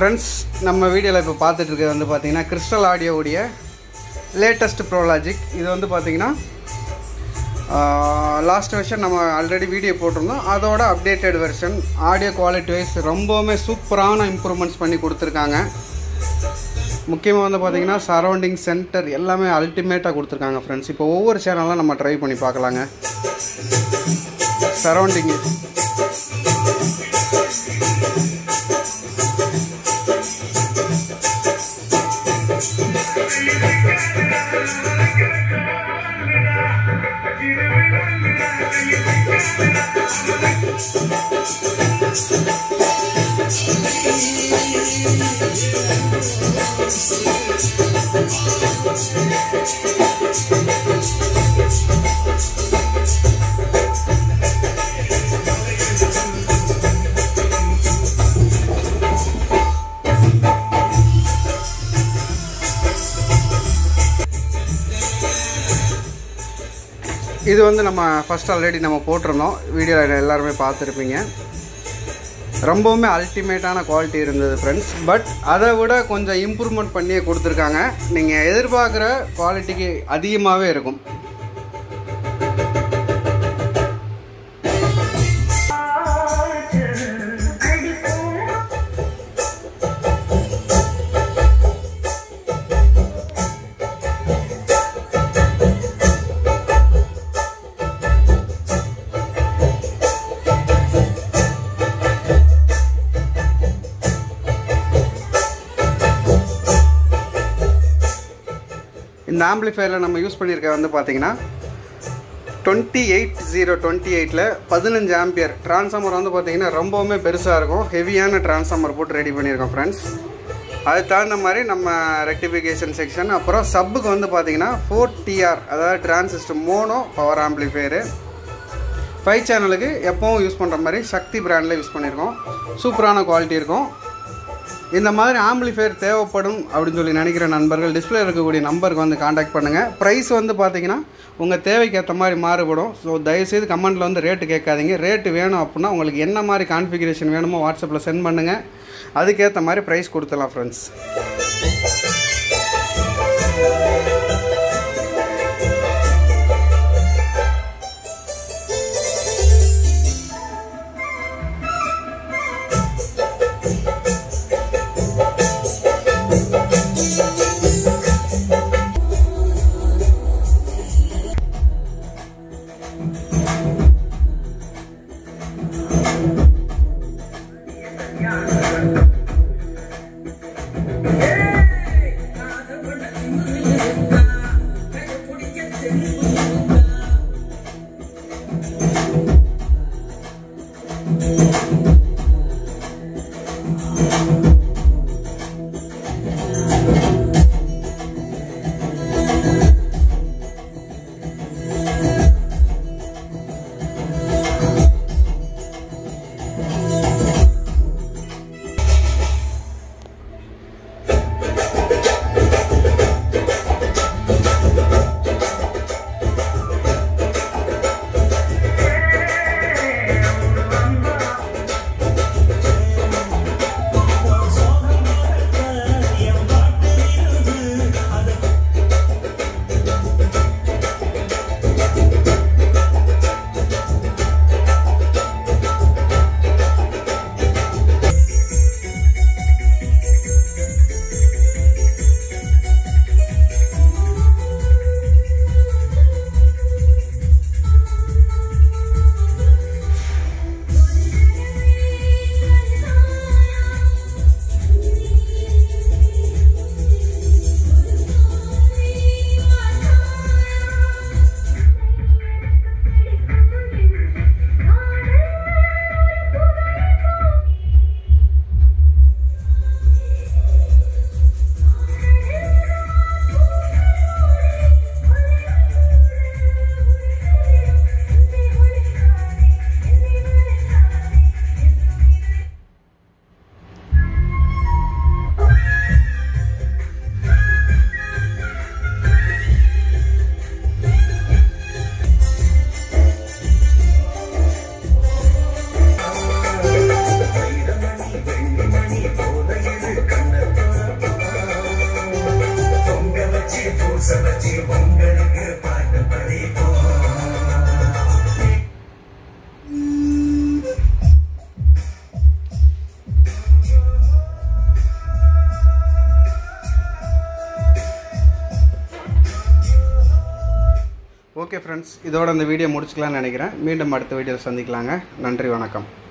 friends நம்ம வீடியோவில் இப்போ பார்த்துட்டு இருக்கிறது வந்து பார்த்தீங்கன்னா கிறிஸ்டல் ஆடியோவுடைய லேட்டஸ்ட் ப்ரோலாஜிக் இது வந்து பார்த்தீங்கன்னா லாஸ்ட் வெர்ஷன் நம்ம ஆல்ரெடி வீடியோ போட்டிருந்தோம் அதோட updated version audio quality wise ரொம்பவுமே சூப்பரான இம்ப்ரூவ்மெண்ட்ஸ் பண்ணி கொடுத்துருக்காங்க முக்கியமாக வந்து பார்த்தீங்கன்னா சரௌண்டிங் சென்டர் எல்லாமே அல்டிமேட்டாக கொடுத்துருக்காங்க ஃப்ரெண்ட்ஸ் இப்போ ஒவ்வொரு சேனலாக நம்ம ட்ரை பண்ணி பார்க்கலாங்க சரௌண்டிங் இது வந்து நம்ம ஃபஸ்ட் ஆல்ரெடி நம்ம போட்டிருந்தோம் வீடியோவில் எல்லாருமே பார்த்துருப்பீங்க ரொம்பவுமே அல்டிமேட்டான குவாலிட்டி இருந்தது ஃப்ரெண்ட்ஸ் பட் அதை விட கொஞ்சம் இம்ப்ரூவ்மெண்ட் பண்ணியே கொடுத்துருக்காங்க நீங்கள் எதிர்பார்க்குற குவாலிட்டிக்கு அதிகமாகவே இருக்கும் இந்த ஆம்பிளிஃபையரில் நம்ம யூஸ் பண்ணியிருக்க வந்து பார்த்தீங்கன்னா டுவெண்ட்டி எயிட் ஜீரோ டுவெண்ட்டி எயிட்டில் பதினஞ்சு ஆம்பியர் ட்ரான்ஸ்ஃபார்மர் வந்து பார்த்தீங்கன்னா ரொம்பவுமே பெருசாக இருக்கும் ஹெவியான ட்ரான்ஸ்ஃபார்மர் போட்டு ரெடி பண்ணியிருக்கோம் ஃப்ரெண்ட்ஸ் அது தகுந்த மாதிரி நம்ம ரெக்டிஃபிகேஷன் செக்ஷன் அப்புறம் சப்புக்கு வந்து பார்த்தீங்கன்னா ஃபோர் டிஆர் அதாவது transistor mono power amplifier five சேனலுக்கு எப்போவும் யூஸ் பண்ணுற மாதிரி சக்தி பிராண்டில் யூஸ் பண்ணியிருக்கோம் சூப்பரான குவாலிட்டி இருக்கும் இந்த மாதிரி ஆம்பிளிஃபையர் தேவைப்படும் அப்படின்னு சொல்லி நினைக்கிற நண்பர்கள் டிஸ்பிளே இருக்கக்கூடிய நம்பருக்கு வந்து காண்டாக்ட் பண்ணுங்கள் ப்ரைஸ் வந்து பார்த்தீங்கன்னா உங்கள் தேவைக்கு ஏற்ற மாதிரி மாறுபடும் ஸோ தயவுசெய்து கமெண்ட்டில் வந்து ரேட்டு கேட்காதீங்க ரேட்டு வேணும் அப்படின்னா உங்களுக்கு என்ன மாதிரி கான்ஃபிகரேஷன் வேணுமோ வாட்ஸ்அப்பில் சென்ட் பண்ணுங்கள் அதுக்கேற்ற மாதிரி ப்ரைஸ் கொடுத்துடலாம் ஃப்ரெண்ட்ஸ் Hey, வச்சு உங்களுக்கு பாட்டு படிப்போம் ஓகே ஃப்ரெண்ட்ஸ் இதோட இந்த வீடியோ முடிச்சுக்கலாம்னு நினைக்கிறேன் மீண்டும் அடுத்த வீடியோவில் சந்திக்கலாங்க நன்றி வணக்கம்